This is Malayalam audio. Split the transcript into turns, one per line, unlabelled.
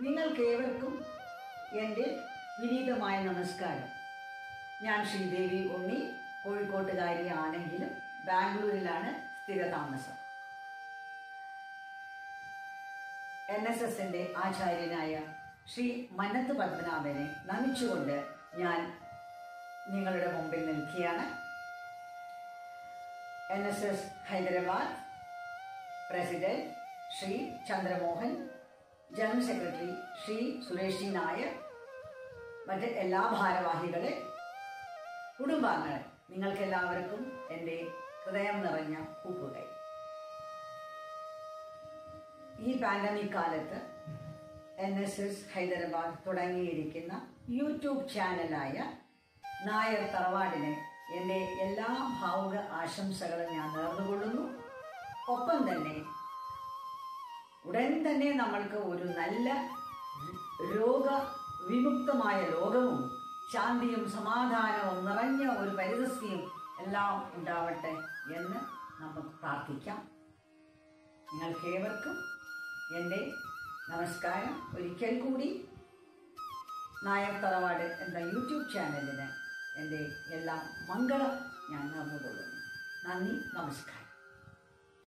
നിങ്ങൾക്കേവർക്കും എൻ്റെ വിനീതമായ നമസ്കാരം ഞാൻ ശ്രീദേവി ഉണ്ണി കോഴിക്കോട്ടുകാരി ആണെങ്കിലും ബാംഗ്ലൂരിലാണ് സ്ഥിരതാമസം എൻ എസ് എസിന്റെ ആചാര്യനായ ശ്രീ മന്നത്ത് പത്മനാഭനെ നമിച്ചുകൊണ്ട് ഞാൻ നിങ്ങളുടെ മുമ്പിൽ നിൽക്കുകയാണ് N S S Hyderabad president Shri Chandramohan general secretary Shri Suresh G Nair മറ്റ് എല്ലാ ഭാരവാഹികളെ കുടുംബാംഗങ്ങളെ നിങ്ങൾക്കെല്ലാവർക്കും എൻ്റെ ഹൃദയം നിറഞ്ഞ കൂപ്പുകൈ ഈ പാൻഡമിക് കാലത്ത് എൻ എസ് എസ് ഹൈദരാബാദ് തുടങ്ങിയിരിക്കുന്ന യൂട്യൂബ് ചാനലായ നായർ തറവാടിന് എൻ്റെ എല്ലാ ഭാവുക ആശംസകളും ഞാൻ നേർന്നുകൊള്ളുന്നു ഒപ്പം തന്നെ ഉടൻ തന്നെ നമ്മൾക്ക് ഒരു നല്ല രോഗ വിമുക്തമായ ലോകവും ശാന്തിയും സമാധാനവും നിറഞ്ഞ ഒരു പരിതസ്ഥിതിയും എല്ലാം ഉണ്ടാവട്ടെ എന്ന് നമുക്ക് പ്രാർത്ഥിക്കാം നിങ്ങൾക്കേവർക്കും എൻ്റെ നമസ്കാരം ഒരിക്കൽ കൂടി നായർ തറവാട് എന്ന യൂട്യൂബ് ചാനലിന് എൻ്റെ എല്ലാ മംഗളം ഞാൻ നേർന്നുകൊള്ളുന്നു നന്ദി നമസ്കാരം